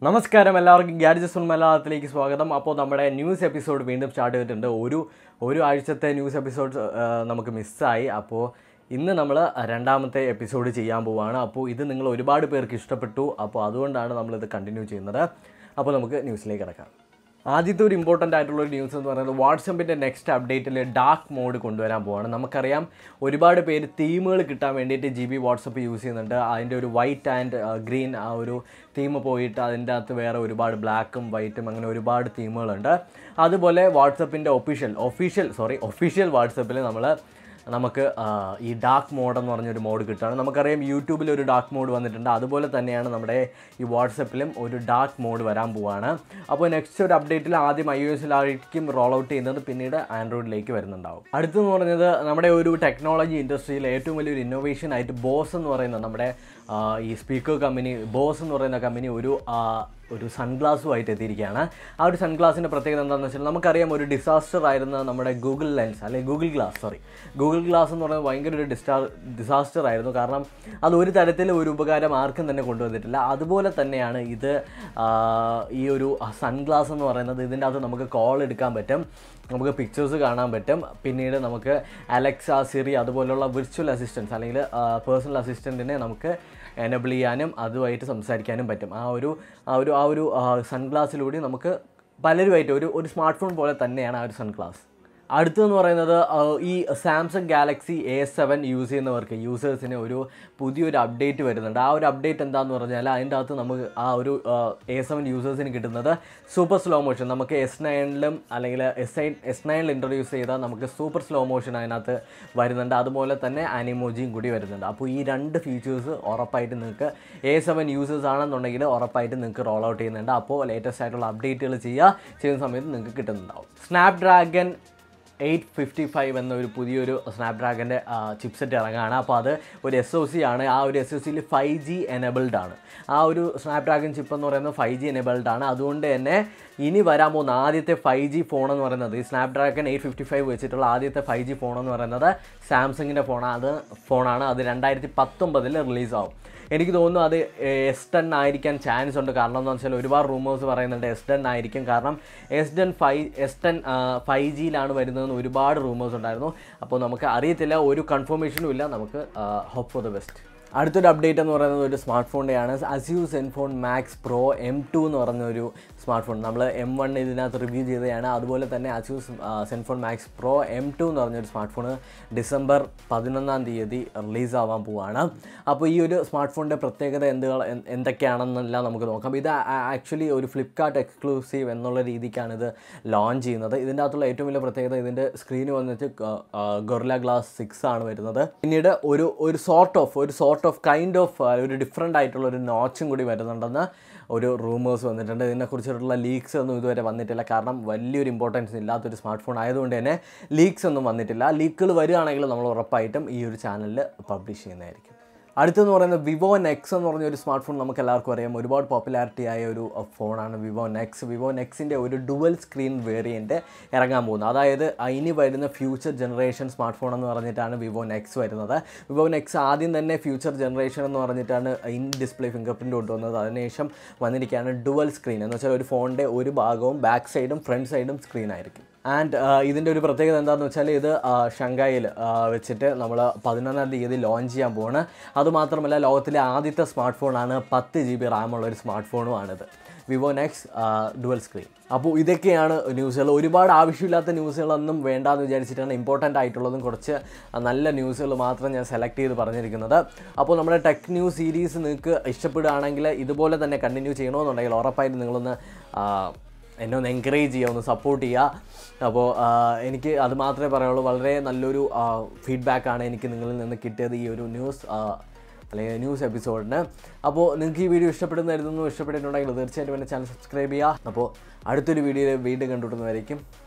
നമസ്കാരം എല്ലാവർക്കും gadgets full മലയാളത്തിലേക്ക് സ്വാഗതം അപ്പോൾ നമ്മുടെ ന്യൂസ് എപ്പിസോഡ് വീണ്ടും സ്റ്റാർട്ട് ചെയ്തിട്ടുണ്ട് ഒരു ഒരു ആഴ്ചത്തെ ന്യൂസ് എപ്പിസോഡ് നമുക്ക് മിസ്സായി അപ്പോൾ ഇന്ന് നമ്മൾ രണ്ടാമത്തെ എപ്പിസോഡ് ചെയ്യാൻ പോവുകയാണ് അപ്പോൾ ഇത് നിങ്ങൾ ഒരുപാട് പേർക്ക് ഇഷ്ടപ്പെട്ടു അപ്പോൾ അതുകൊണ്ടാണ് നമ്മളിത് കണ്ടിന്യൂ ചെയ്യുന്നത് അപ്പോൾ നമുക്ക് ന്യൂസിലേക്ക് കിടക്കാം ആദ്യത്തെ ഒരു ഇമ്പോർട്ടൻ്റ് ആയിട്ടുള്ള ഒരു ന്യൂസ് എന്ന് പറയുന്നത് വാട്സപ്പിൻ്റെ നെക്സ്റ്റ് അപ്ഡേറ്റിൽ ഡാർക്ക് മോഡ് കൊണ്ടുവരാൻ പോവാണ് നമുക്കറിയാം ഒരുപാട് പേര് തീമുകൾ കിട്ടാൻ വേണ്ടിയിട്ട് ജി ബി വാട്സപ്പ് യൂസ് ചെയ്യുന്നുണ്ട് അതിൻ്റെ ഒരു വൈറ്റ് ആൻഡ് ഗ്രീൻ ആ ഒരു തീം പോയിട്ട് അതിൻ്റെ അകത്ത് വേറെ ഒരുപാട് ബ്ലാക്കും വൈറ്റും അങ്ങനെ ഒരുപാട് തീമുകളുണ്ട് അതുപോലെ വാട്സപ്പിൻ്റെ ഒഫീഷ്യൽ ഒഫീഷ്യൽ സോറി ഒഫീഷ്യൽ വാട്സപ്പിൽ നമ്മൾ നമുക്ക് ആ, ഈ ഡാർക്ക് മോഡ് എന്ന് പറഞ്ഞൊരു മോഡ് കിട്ടുകയാണ് നമുക്കറിയാം യൂട്യൂബിൽ ഒരു ഡാർക്ക് മോഡ് വന്നിട്ടുണ്ട് അതുപോലെ തന്നെയാണ് നമ്മുടെ ഈ വാട്സപ്പിലും ഒരു ഡാർക്ക് മോഡ് വരാൻ പോവാണ് അപ്പോൾ നെക്സ്റ്റ് ഒരു അപ്ഡേറ്റിൽ ആദ്യം ഐ ഒ എസിലായിരിക്കും റോൾ ഔട്ട് ചെയ്യുന്നത് പിന്നീട് ആൻഡ്രോയിഡിലേക്ക് വരുന്നുണ്ടാവും അടുത്തെന്ന് പറഞ്ഞത് നമ്മുടെ ഒരു ടെക്നോളജി ഇൻഡസ്ട്രിയിൽ ഏറ്റവും വലിയൊരു ഇന്നോവേഷൻ ആയിട്ട് ബോസ് എന്ന് പറയുന്ന നമ്മുടെ ആ, ഈ സ്പീക്കർ കമ്പനി ബോസ് എന്ന് പറയുന്ന കമ്പനി ഒരു ആ, ഒരു സൺഗ്ലാസുമായിട്ട് എത്തിയിരിക്കുകയാണ് ആ ഒരു സൺഗ്ലാസിൻ്റെ പ്രത്യേകത എന്താണെന്ന് വെച്ചാൽ നമുക്കറിയാം ഒരു ഡിസാസ്റ്റർ ആയിരുന്ന നമ്മുടെ ഗൂഗിൾ ലെൻസ് അല്ലെങ്കിൽ Google Glass sorry Google Glass എന്ന് പറയുന്നത് ഭയങ്കര ഒരു ഡിസ്റ്റാ ഡിസാസ്റ്റർ ആയിരുന്നു കാരണം അത് ഒരു തരത്തിലും ഒരു ഉപകാരം ആർക്കും തന്നെ കൊണ്ടുവന്നിട്ടില്ല അതുപോലെ തന്നെയാണ് ഇത് ആ, ഈ ഒരു സൺഗ്ലാസ് എന്ന് പറയുന്നത് ഇതിൻ്റെ അകത്ത് നമുക്ക് കോൾ എടുക്കാൻ പറ്റും നമുക്ക് പിക്ചേഴ്സ് കാണാൻ പറ്റും പിന്നീട് നമുക്ക് അലക്സ സിറി അതുപോലുള്ള വിർച്വൽ അസിസ്റ്റൻസ് അല്ലെങ്കിൽ പേഴ്സണൽ അസിസ്റ്റൻറ്റിനെ നമുക്ക് എനബിൾ ചെയ്യാനും അതുമായിട്ട് സംസാരിക്കാനും പറ്റും ആ ഒരു ആ ഒരു ആ ഒരു സൺഗ്ലാസ്സിലൂടെ നമുക്ക് പലരുമായിട്ട് ഒരു ഒരു സ്മാർട്ട് ഫോൺ പോലെ തന്നെയാണ് ആ ഒരു സൺഗ്ലാസ് അടുത്തെന്ന് പറയുന്നത് ആ, ഈ Samsung Galaxy A seven use ചെയ്യുന്നവർക്ക് യൂസേഴ്സിന് ഒരു പുതിയൊരു അപ്ഡേറ്റ് വരുന്നുണ്ട് ആ ഒരു അപ്ഡേറ്റ് എന്താണെന്ന് പറഞ്ഞാൽ അതിൻ്റെ അകത്ത് നമുക്ക് ആ ഒരു എ സെവൻ യൂസേഴ്സിന് കിട്ടുന്നത് സൂപ്പർ സ്ലോ മോഷൻ നമുക്ക് എസ് നയനിലും അല്ലെങ്കിൽ എസ് ഐ എസ് നയനിൽ ഇൻട്രൊഡ്യൂസ് ചെയ്താൽ നമുക്ക് സൂപ്പർ സ്ലോ മോഷൻ അതിനകത്ത് വരുന്നുണ്ട് അതുപോലെ തന്നെ അനിമോജിയും കൂടി വരുന്നുണ്ട് അപ്പോൾ ഈ രണ്ട് ഫീച്ചേഴ്സ് ഉറപ്പായിട്ട് നിങ്ങൾക്ക് എ സെവൻ യൂസേഴ്സ് ആണെന്നുണ്ടെങ്കിൽ ഉറപ്പായിട്ട് നിങ്ങൾക്ക് റോൾ ഔട്ട് ചെയ്യുന്നുണ്ട് അപ്പോൾ ലേറ്റസ്റ്റ് ആയിട്ടുള്ള അപ്ഡേറ്റുകൾ ചെയ്യുക ചെയ്യുന്ന സമയത്ത് നിങ്ങൾക്ക് കിട്ടുന്നുണ്ടാവും Snapdragon eight fifty five എന്നൊരു പുതിയൊരു സ്നാപ്ഡ്രാഗൻ്റെ ചിപ്സെറ്റ് ഇറങ്ങുകയാണ് അപ്പോൾ അത് ഒരു എസ് ഒ സി ആണ് ആ ഒരു എസ് ഒ സിയിൽ ഫൈവ് ജി എനബിൾഡ് ആണ് ആ ഒരു സ്നാപ്ഡ്രാഗൺ ചിപ്പ് എന്ന് പറയുന്നത് ഫൈവ് ജി എനബിൾഡ് ആണ് അതുകൊണ്ട് തന്നെ ഇനി വരാൻ പോകുന്ന ആദ്യത്തെ ഫൈവ് ജി ഫോൺ എന്ന് പറയുന്നത് ഈ സ്നാപ്ഡ്രാഗൺ എയ്റ്റ് ഫിഫ്റ്റി ഫൈവ് വെച്ചിട്ടുള്ള ആദ്യത്തെ ഫൈവ് ജി ഫോൺ എന്ന് പറയുന്നത് സാംസങ്ങിൻ്റെ ഫോണാണ് അത് ഫോണാണ് അത് രണ്ടായിരത്തി പത്തൊമ്പതിൽ റിലീസാവും എനിക്ക് തോന്നുന്നു അത് എസ് ടെൻ ആയിരിക്കാൻ ചാൻസ് ഉണ്ട് കാരണം എന്ന് വെച്ചാൽ ഒരുപാട് റൂമേഴ്സ് പറയുന്നുണ്ട് എസ് ടെൻ ആയിരിക്കും കാരണം S ten five S ten five ജിയിലാണ് വരുന്നതെന്ന് ഒരുപാട് റൂമേഴ്സ് ഉണ്ടായിരുന്നു അപ്പോൾ നമുക്ക് അറിയത്തില്ല ഒരു കൺഫർമേഷനും ഇല്ല നമുക്ക് ഹോപ്പ് ഫോർ ദ ബെസ്റ്റ് അടുത്തൊരു അപ്ഡേറ്റ് എന്ന് പറയുന്നത് ഒരു സ്മാർട്ട് ഫോണിൻ്റെയാണ് Asus ZenFone Max Pro M two എന്ന് പറഞ്ഞ ഒരു സ്മാർട്ട് ഫോൺ നമ്മൾ എം വൺ ഇതിനകത്ത് റിവ്യൂ ചെയ്തതാണ് അതുപോലെ തന്നെ Asus ZenFone Max Pro M two എന്ന് പറഞ്ഞൊരു സ്മാർട്ട് ഫോൺ ഡിസംബർ പതിനൊന്നാം തീയതി റിലീസ് ആവാൻ പോവുകയാണ് അപ്പോൾ ഈ ഒരു സ്മാർട്ട് ഫോണിൻ്റെ പ്രത്യേകത എന്തുകൾ എന്ത് എന്തൊക്കെയാണെന്നെല്ലാം നമുക്ക് നോക്കാം ഇത് ആക്ച്വലി ഒരു ഫ്ലിപ്കാർട്ട് എക്സ്ക്ലൂസീവ് എന്നുള്ള രീതിക്കാണ് ഇത് ലോഞ്ച് ചെയ്യുന്നത് ഇതിൻ്റെ അകത്തുള്ള ഏറ്റവും വലിയ പ്രത്യേകത ഇതിൻ്റെ സ്ക്രീന് വന്നിട്ട് ഗൊറില ഗ്ലാസ് സിക്സ് ആണ് വരുന്നത് പിന്നീട് ഒരു ഒരു സോർട്ട് ഓഫ് ഒരു സോർട്ട് ഓഫ് കൈൻഡ് ഓഫ് ഒരു ഡിഫറെൻ്റ് ആയിട്ടുള്ള ഒരു നോച്ചും കൂടി വരുന്നുണ്ടെന്ന് ഒരു റൂമേഴ്സ് വന്നിട്ടുണ്ട് ഇതിനെക്കുറിച്ചിട്ടുള്ള ലീക്സ് ഒന്നും ഇതുവരെ വന്നിട്ടില്ല കാരണം വലിയൊരു ഇമ്പോർട്ടൻസ് ഇല്ലാത്തൊരു സ്മാർട്ട് ഫോൺ ആയതുകൊണ്ട് തന്നെ ലീക്സ് ഒന്നും വന്നിട്ടില്ല ലീക്കുകൾ വരികയാണെങ്കിൽ നമ്മൾ ഉറപ്പായിട്ടും ഈ ഒരു ചാനലിൽ പബ്ലിഷ് ചെയ്യുന്നതായിരിക്കും അടുത്തെന്ന് പറയുന്നത് വിവോ നെക്സ് എന്ന് പറഞ്ഞ ഒരു സ്മാർട്ട് ഫോൺ നമുക്ക് എല്ലാവർക്കും അറിയാം ഒരുപാട് പോപ്പുലാരിറ്റി ആയ ഒരു ഫോണാണ് വിവോ നെക്സ് വിവോ നെക്സിൻ്റെ ഒരു ഡുവൽ സ്ക്രീൻ വേരിയൻറ്റ് ഇറങ്ങാൻ പോകുന്നത് അതായത് ഇനി വരുന്ന ഫ്യൂച്ചർ ജനറേഷൻ സ്മാർട്ട് ഫോൺ എന്ന് പറഞ്ഞിട്ടാണ് വിവോ നെക്സ് വരുന്നത് വിവോ നെക്സ് ആദ്യം തന്നെ ഫ്യൂച്ചർ ജനറേഷൻ എന്ന് പറഞ്ഞിട്ടാണ് ഇൻ ഡിസ്പ്ലേ ഫിംഗർ പ്രിൻറ്റ് കൊണ്ടുവന്നത് അതിനുശേഷം വന്നിരിക്കുകയാണ് ഡുവൽ സ്ക്രീൻ എന്ന് വെച്ചാൽ ഒരു ഫോണിൻ്റെ ഒരു ഭാഗവും ബാക്ക് സൈഡും ഫ്രണ്ട് സൈഡും സ്ക്രീൻ ആയിരിക്കും ആൻഡ് ഇതിൻ്റെ ഒരു പ്രത്യേകത എന്താണെന്ന് വെച്ചാൽ ഇത് ഷങ്കായിൽ വെച്ചിട്ട് നമ്മൾ പതിനൊന്നാം തീയതി ലോഞ്ച് ചെയ്യാൻ പോവാണ് അതുമാത്രമല്ല ലോകത്തിലെ ആദ്യത്തെ സ്മാർട്ട് ഫോണാണ് പത്ത് ജി ബി റാമുള്ള ഒരു സ്മാർട്ട് ഫോണുമാണിത് വിവോ നെക്സ് ഡുവൽ സ്ക്രീൻ അപ്പോൾ ഇതൊക്കെയാണ് ന്യൂസുകൾ ഒരുപാട് ആവശ്യമില്ലാത്ത ന്യൂസുകളൊന്നും വേണ്ടാന്ന് വിചാരിച്ചിട്ടാണ് ഇമ്പോർട്ടൻ്റ് ആയിട്ടുള്ളതും കുറച്ച് നല്ല ന്യൂസുകൾ മാത്രം ഞാൻ സെലക്ട് ചെയ്ത് പറഞ്ഞിരിക്കുന്നത് അപ്പോൾ നമ്മുടെ ടെക് ന്യൂസ് സീരീസ് നിങ്ങൾക്ക് ഇഷ്ടപ്പെടുകയാണെങ്കിൽ ഇതുപോലെ തന്നെ കണ്ടിന്യൂ ചെയ്യണമെന്നുണ്ടെങ്കിൽ ഉറപ്പായിട്ട് നിങ്ങളൊന്ന് ആ, എന്നെ ഒന്ന് എൻകറേജ് ചെയ്യുക ഒന്ന് സപ്പോർട്ട് ചെയ്യുക അപ്പോൾ ആ, എനിക്ക് അത് മാത്രമേ പറയുള്ളൂ വളരെ നല്ലൊരു ഫീഡ്ബാക്കാണ് എനിക്ക് നിങ്ങളിൽ നിന്ന് കിട്ടിയത് ഈ ഒരു ന്യൂസ് ആ, അല്ലെങ്കിൽ ന്യൂസ് എപ്പിസോഡിന് അപ്പോൾ നിങ്ങൾക്ക് ഈ വീഡിയോ ഇഷ്ടപ്പെടുന്നതായിരുന്നു ഇഷ്ടപ്പെട്ടിട്ടുണ്ടെങ്കിൽ തീർച്ചയായിട്ടും എൻ്റെ ചാനൽ സബ്സ്ക്രൈബ് ചെയ്യുക അപ്പോൾ അടുത്തൊരു വീഡിയോയിൽ വീണ്ടും കണ്ടുപിടുന്നതായിരിക്കും